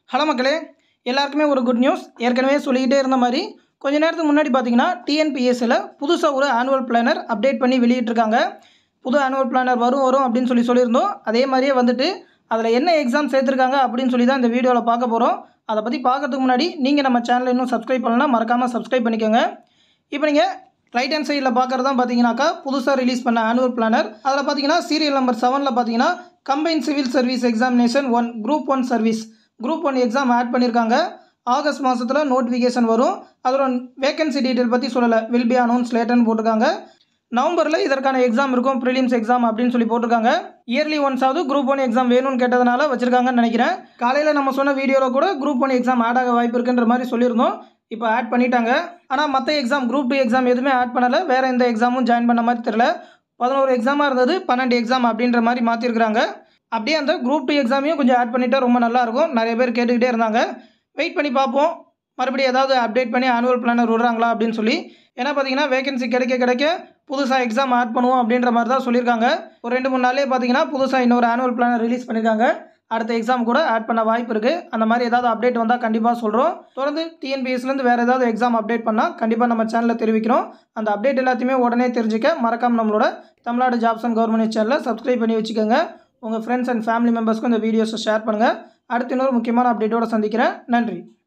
hello மக்களே எல்லாருக்குமே ஒரு குட் நியூஸ் ஏற்கனவே சொல்லிக்கிட்டே இருந்த மாதிரி கொஞ்ச நேரத்துக்கு முன்னாடி பார்த்தீங்கன்னா டிஎன்பிஎஸ்சியில் புதுசாக ஒரு ஆனுவல் பிளானர் அப்டேட் பண்ணி வெளியிட்டிருக்காங்க புது ஆனுவல் பிளானர் வரும் வரும் அப்படின்னு சொல்லி சொல்லியிருந்தோம் அதே மாதிரியே வந்துட்டு அதில் என்ன எக்ஸாம் சேர்த்துருக்காங்க அப்படின்னு சொல்லி தான் இந்த வீடியோவில் பார்க்க போகிறோம் அதை பற்றி பார்க்கறதுக்கு முன்னாடி நீங்கள் நம்ம சேனலை இன்னும் சப்ஸ்கிரைப் பண்ணலன்னா மறக்காமல் சப்ஸ்கிரைப் பண்ணிக்கோங்க இப்போ நீங்கள் ரைட் ஹேண்ட் சைடில் பார்க்குறது தான் பார்த்தீங்கன்னாக்கா புதுசாக ரிலீஸ் பண்ண ஆனுவல் பிளானர் அதில் பார்த்தீங்கன்னா சீரியல் நம்பர் செவனில் பார்த்தீங்கன்னா combine civil service examination one group one service group one exam add பண்ணியிருக்காங்க ஆகஸ்ட் மாதத்தில் நோட்டிஃபிகேஷன் வரும் அதோட வேகன்சி டீட்டெயில் பற்றி சொல்லலை வில் பி அனௌன்ஸ் லேட்டர்னு போட்டிருக்காங்க நவம்பரில் இதற்கான எக்ஸாம் இருக்கும் ப்ரிலிம்ஸ் எக்ஸாம் அப்படின்னு சொல்லி போட்டிருக்காங்க இயர்லி ஒன்ஸாவது குரூப் ஒன் எக்ஸாம் வேணும்னு கேட்டதுனால வச்சிருக்காங்கன்னு நினைக்கிறேன் காலையில் நம்ம சொன்ன வீடியோவில் கூட குரூப் ஒன் எக்ஸாம் ஆட் ஆக வாய்ப்பு இருக்குன்ற மாதிரி சொல்லியிருந்தோம் இப்போ ஆட் பண்ணிட்டாங்க ஆனால் மற்ற எக்ஸாம் குரூப் டூ எக்ஸாம் எதுவுமே ஆட் பண்ணலை வேறு எந்த எக்ஸாமும் ஜாயின் பண்ண மாதிரி தெரியல பதினோரு எக்ஸாமாக இருந்தது பன்னெண்டு எக்ஸாம் அப்படின்ற மாதிரி மாற்றிருக்கிறாங்க அப்படியே அந்த குரூப் டூ எக்ஸாமையும் கொஞ்சம் ஆட் பண்ணிட்டா ரொம்ப நல்லாயிருக்கும் நிறைய பேர் கேட்டுக்கிட்டே இருந்தாங்க வெயிட் பண்ணி பார்ப்போம் மறுபடியும் ஏதாவது அப்டேட் பண்ணி ஆனுவல் பிளானர் விடுறாங்களா அப்படின்னு சொல்லி ஏன்னா பார்த்தீங்கன்னா வேகன்சி கிடைக்க கிடைக்க புதுசாக எக்ஸாம் ஆட் பண்ணுவோம் அப்படின்ற மாதிரி தான் சொல்லியிருக்காங்க ஒரு ரெண்டு மூணு நாளே பார்த்தீங்கன்னா புதுசாக இன்னொரு ஆனுவல் பிளானர் ரிலீஸ் பண்ணியிருக்காங்க அடுத்த எக்ஸாம் கூட ஆட் பண்ண வாய்ப்பு இருக்குது அந்த மாதிரி ஏதாவது அப்டேட் வந்தால் கண்டிப்பாக சொல்கிறோம் தொடர்ந்து டிஎன்பிஎஸ்லேருந்து வேறு ஏதாவது எக்ஸாம் அப்டேட் பண்ணால் கண்டிப்பாக நம்ம சேனலில் தெரிவிக்கிறோம் அந்த அப்டேட் எல்லாத்தையுமே உடனே தெரிஞ்சுக்க மறக்காம நம்மளோட தமிழ்நாடு ஜாப்ஸ் அண்ட் கவர்மெண்ட் சேனலை சப்ஸ்கிரைப் பண்ணி வச்சுக்கோங்க உங்கள் ஃப்ரெண்ட்ஸ் அண்ட் ஃபேமிலி மெம்பர்ஸ்க்கும் இந்த வீடியோஸை ஷேர் பண்ணுங்கள் அடுத்த இன்னொரு முக்கியமான அப்டேட்டோட சந்திக்கிறேன் நன்றி